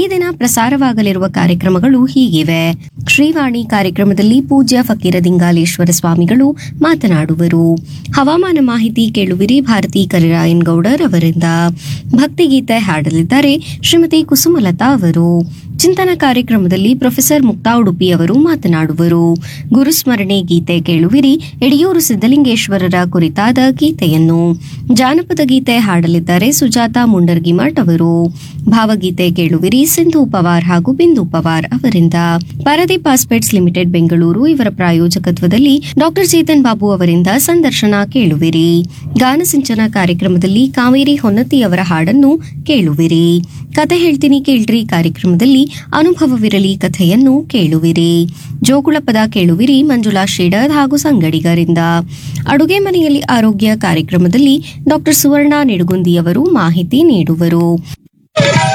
ಈ ದಿನ ಪ್ರಸಾರವಾಗಲಿರುವ ಕಾರ್ಯಕ್ರಮಗಳು ಹೀಗಿವೆ ಶ್ರೀವಾಣಿ ಕಾರ್ಯಕ್ರಮದಲ್ಲಿ ಪೂಜ್ಯ ಫಕೀರ ದಿಂಗಾಲೇಶ್ವರ ಸ್ವಾಮಿಗಳು ಮಾತನಾಡುವರು ಹವಾಮಾನ ಮಾಹಿತಿ ಕೇಳುವಿರಿ ಭಾರತಿ ಕರಿರಾಯನ್ ಗೌಡರ್ ಅವರಿಂದ ಭಕ್ತಿಗೀತೆ ಹಾಡಲಿದ್ದಾರೆ ಶ್ರೀಮತಿ ಕುಸುಮಲತಾ ಅವರು ಚಿಂತನ ಕಾರ್ಯಕ್ರಮದಲ್ಲಿ ಪ್ರೊಫೆಸರ್ ಮುಕ್ತಾ ಉಡುಪಿ ಅವರು ಮಾತನಾಡುವರು ಗುರುಸ್ಮರಣೆ ಗೀತೆ ಕೇಳುವಿರಿ ಯಡಿಯೂರು ಸಿದ್ದಲಿಂಗೇಶ್ವರರ ಕುರಿತಾದ ಗೀತೆಯನ್ನು ಜಾನಪದ ಗೀತೆ ಹಾಡಲಿದ್ದಾರೆ ಸುಜಾತ ಮುಂಡರ್ಗಿಮಠ್ ಅವರು ಭಾವಗೀತೆ ಕೇಳುವಿರಿ ಸಿಂಧು ಪವಾರ್ ಹಾಗೂ ಬಿಂದು ಪವಾರ್ ಅವರಿಂದ ಪಾರದೀಪ್ ಪಾಸ್ಪೇಟ್ಸ್ ಲಿಮಿಟೆಡ್ ಬೆಂಗಳೂರು ಇವರ ಪ್ರಾಯೋಜಕತ್ವದಲ್ಲಿ ಡಾಕ್ಟರ್ ಚೇತನ್ ಬಾಬು ಅವರಿಂದ ಸಂದರ್ಶನ ಕೇಳುವಿರಿ ಗಾನಸಿಂಚನ ಕಾರ್ಯಕ್ರಮದಲ್ಲಿ ಕಾವೇರಿ ಹೊನ್ನತಿ ಅವರ ಹಾಡನ್ನು ಕೇಳುವಿರಿ ಕತೆ ಹೇಳ್ತೀನಿ ಕೇಳ್ರಿ ಕಾರ್ಯಕ್ರಮದಲ್ಲಿ ಅನುಭವವಿರಲಿ ಕಥೆಯನ್ನು ಕೇಳುವಿರಿ ಜೋಗುಳ ಪದ ಕೇಳುವಿರಿ ಮಂಜುಳಾ ಶ್ರೀಡರ್ ಹಾಗೂ ಸಂಗಡಿಗರಿಂದ ಅಡುಗೆ ಮನೆಯಲ್ಲಿ ಆರೋಗ್ಯ ಕಾರ್ಯಕ್ರಮದಲ್ಲಿ ಡಾಕ್ಟರ್ ಸುವರ್ಣ ನಿಡುಗುಂದಿಯವರು ಮಾಹಿತಿ ನೀಡುವರು